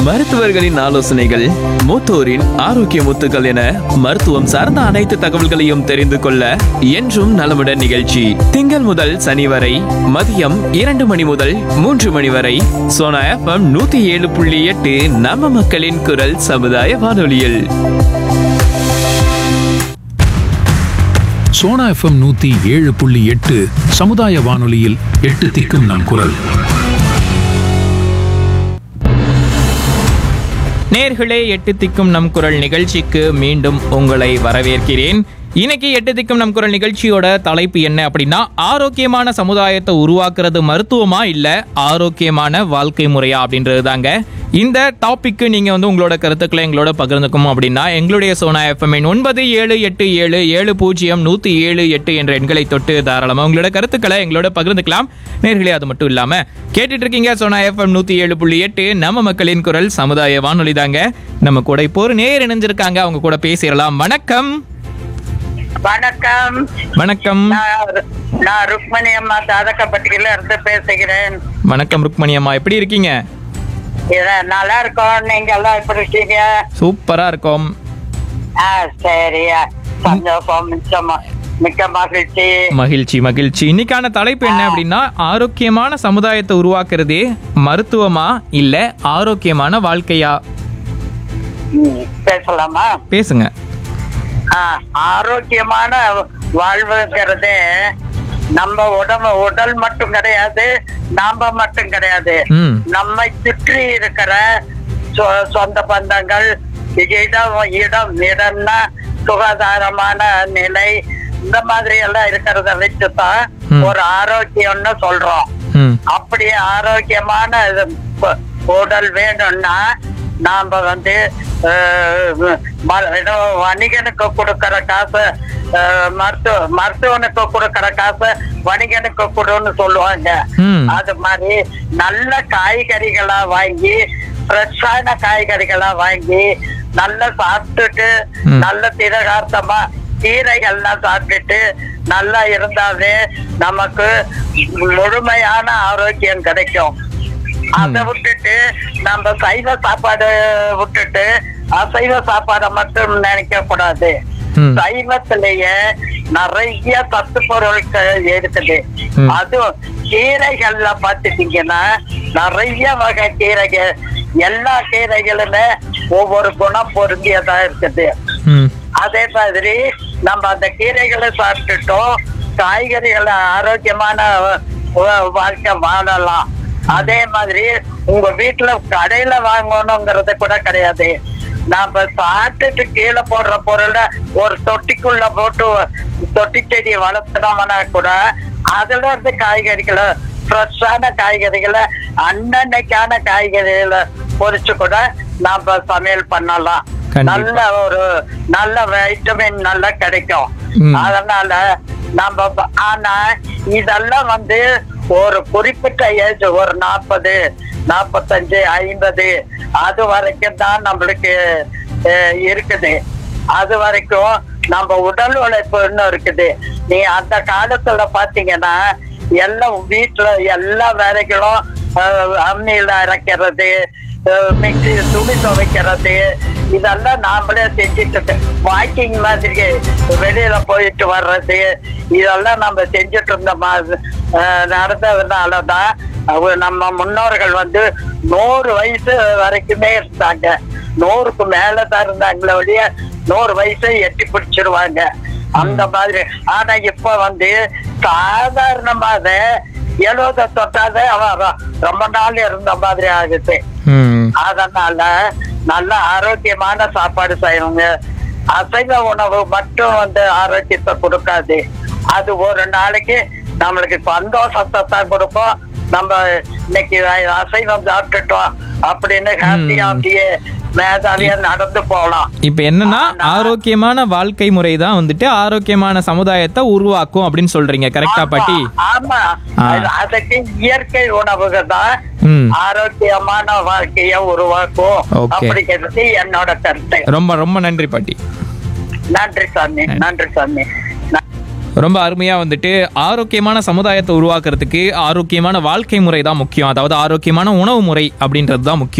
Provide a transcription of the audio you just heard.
மருத்துவர்களின் ஆலோசனைகள் மூத்தோரின் ஆரோக்கிய முத்துக்கள் என மருத்துவம் சார்ந்த அனைத்து தகவல்களையும் தெரிந்து கொள்ள என்றும் நலமுடன் நிகழ்ச்சி திங்கள் முதல் சனி வரை மதியம் இரண்டு மணி முதல் மூன்று மணி வரை சோனா எஃப்எம் நூத்தி ஏழு புள்ளி எட்டு நம்ம மக்களின் குரல் சமுதாய வானொலியில் சோனா எஃப்எம் நூத்தி ஏழு புள்ளி எட்டு சமுதாய வானொலியில் எட்டு திக்கும் நம் குரல் நேர்களே எட்டு திக்கும் நம் குரல் நிகழ்ச்சிக்கு மீண்டும் உங்களை வரவேற்கிறேன் இன்னைக்கு எட்டு திக்கும் நம் குரல் நிகழ்ச்சியோட தலைப்பு என்ன அப்படின்னா ஆரோக்கியமான சமுதாயத்தை உருவாக்குறது மருத்துவமா இல்ல ஆரோக்கியமான வாழ்க்கை முறையா அப்படின்றது தாங்க இந்த டாபிக்கு நீங்க வந்து உங்களோட கருத்துக்களை எங்களோட பகிர்ந்துக்கணும் அப்படின்னா எங்களுடைய சோனா எஃப்எம் ஒன்பது ஏழு எட்டு ஏழு ஏழு பூஜ்ஜியம் நூத்தி ஏழு எட்டு என்ற எண்களை தொட்டு தாராளமா உங்களோட கருத்துக்களை எங்களோட பகிர்ந்துக்கலாம் நேர்களே அது மட்டும் இல்லாம கேட்டுட்டு இருக்கீங்க சோனா எஃப்எம் நூத்தி ஏழு புள்ளி எட்டு நம்ம மக்களின் குரல் சமுதாய வானொலி தாங்க நம்ம கூட இப்போ ஒரு நேர் இணைஞ்சிருக்காங்க அவங்க கூட பேசிடலாம் வணக்கம் வணக்கம் வணக்கம் நான் ரு- நான் ருக்மணி அம்மா தாதக்கப்பட்டியில இருந்து பேசுகிறேன் வணக்கம் ருக்மணி அம்மா எப்படி இருக்கீங்க இத நல்லா இருக்கோம் நீங்க எல்லாம் எப்படி இருக்கீங்க சூப்பரா இருக்கோம் ஆ சரியா சந்தோஷம் மிச்சமா மிக்க மகிழ்ச்சி மகிழ்ச்சி மகிழ்ச்சி இன்னைக்கான தலைப்பு என்ன அப்படின்னா ஆரோக்கியமான சமுதாயத்தை உருவாக்குறதே மருத்துவமா இல்ல ஆரோக்கியமான வாழ்க்கையா ம், பேசலாமா பேசுங்க ஆ, ஆரோக்கியமான வாழ்வுங்கிறது நம்ம உடம்பு உடல் மட்டும் கிடையாது நாம மட்டும் கிடையாது ம் நம்மை சுற்றி இருக்கிற சொ- சொந்த பந்தங்கள் இடம் இடம் இடம்னா சுகாதாரமான நிலை இந்த மாதிரி எல்லாம் இருக்கிறத வச்சுதான் ம். ஒரு ஆரோக்கியம்னு சொல்றோம் ம் அப்படி ஆரோக்கியமான இது ப- உடல் வேணும்னா நாம வந்து அஹ், ம- ஏதோ வணிகனுக்கு கொடுக்கற காசு அஹ், மருத்துவ மருத்துவனுக்கு கொடுக்கற காசு வணிகனுக்கு கொடுன்னு சொல்லுவாங்க ம். அது மாதிரி நல்ல காய்கறிகளா வாங்கி ஃப்ரெஷ்ஷான காய்கறிகளா வாங்கி நல்லா சாப்பிட்டுட்டு ம். நல்ல திரகார்த்தமா கீரைகள்லாம் சாப்பிட்டுட்டு நல்லா இருந்தாவே நமக்கு முழுமையான ஆரோக்கியம் கிடைக்கும் அதை விட்டுட்டு நம்ம சைவ சாப்பாடு விட்டுட்டு அசைவ சாப்பாடை மட்டும் நினைக்க கூடாது ம். சைவத்திலேயே நிறைய சத்து பொருட்கள் இருக்குது ம். அதுவும் கீரைகள்ல பாத்துட்டீங்கன்னா நிறைய வகை கீரைகள் எல்லா கீரைகளுமே ஒவ்வொரு குணம் பொருந்தியதா இருக்குது ம் அதே மாதிரி நம்ம அந்த கீரைகளை சாப்பிட்டுட்டோம் காய்கறிகளை ஆரோக்கியமான வா- வாழ்க்கை வாழலாம் அதே மாதிரி உங்க வீட்டுல கடையில வாங்கணுங்கிறது கூட கிடையாது நாம சாப்பிட்டுட்டு கீழே போடுற பொருளை ஒரு தொட்டிக்குள்ள போட்டு தொட்டி செடி வளர்த்துனோம்னா கூட அதுல இருந்து காய்கறிகளை ஃப்ரெஷ்ஷான காய்கறிகளை அன்னன்னைக்கான காய்கறிகளை பொரிச்சு கூட நாம சமையல் பண்ணலாம் கண்டிப்பா. நல்ல ஒரு நல்ல வைட்டமின் நல்லா கிடைக்கும் ம். அதனால நம்ம ப- ஆனா இதெல்லாம் வந்து ஒரு குறிப்பிட்ட ஏஜ் ஒரு நாற்பது நாற்பத்தஞ்சு ஐம்பது அது வரைக்கும் தான் நம்மளுக்கு அஹ், இருக்குது அது வரைக்கும் நம்ம உடல் உழைப்பு இன்னும் இருக்குது நீ அந்த காலத்துல பாத்தீங்கன்னா எல்லாம் வீட்டுல எல்லா வேலைகளும் அஹ், அம்மியில அரைக்கிறது அஹ், மிக்ஸி துணி துவைக்கிறது இதெல்லாம் நாமளே செஞ்சுட்டு வாக்கிங் மாதிரி வெளியில போயிட்டு வர்றது இதெல்லாம் நம்ம செஞ்சுட்டு இருந்த மாதிரி நடந்ததுனாலதான் அவங்க நம்ம முன்னோர்கள் வந்து நூறு வயசு வரைக்குமே இருந்தாங்க நூறுக்கு மேலதான் இருந்தாங்களே ஒழிய நூறு வயசை எட்டி பிடிச்சிருவாங்க அந்த மாதிரி ஆனா இப்ப வந்து சாதாரணமாக எழுபத தொட்டாதே அவன் ரொ- ரொம்ப நாள் இருந்த மாதிரி ஆகுது ம் அதனால நல்ல ஆரோக்கியமான சாப்பாடு செய்யணுங்க அசைவ உணவு மட்டும் வந்து ஆரோக்கியத்தை கொடுக்காது அது ஒரு நாளைக்கு நம்மளுக்கு சந்தோஷத்தை தான் கொடுக்கும் நம்ம இன்னைக்கு அசைவம் சாப்பிட்டுட்டோம் அப்படின்னு ஹாப்பியா அப்படியே மேதாவியா நடந்து போகலாம் இப்ப என்னன்னா ஆரோக்கியமான வாழ்க்கை முறை தான் வந்துட்டு ஆரோக்கியமான சமுதாயத்தை உருவாக்கும் அப்படின்னு சொல்றீங்க கரெக்டா பாட்டி ஆமா ஆ. அது- அதுக்கு இயற்கை உணவுகள் தான் ம் ஆரோக்கியமான வாழ்க்கைய உருவாக்கும் Okay. அப்படிங்கிறது என்னோட கருத்து ரொம்ப ரொம்ப நன்றி பாட்டி நன்றி சாமி நன்றி சாமி ந- ரொம்ப அருமையா வந்துட்டு ஆரோக்கியமான சமுதாயத்தை உருவாக்குறதுக்கு ஆரோக்கியமான வாழ்க்கை முறை தான் முக்கியம் அதாவது ஆரோக்கியமான உணவு முறை அப்படின்றது தான் முக்கியம்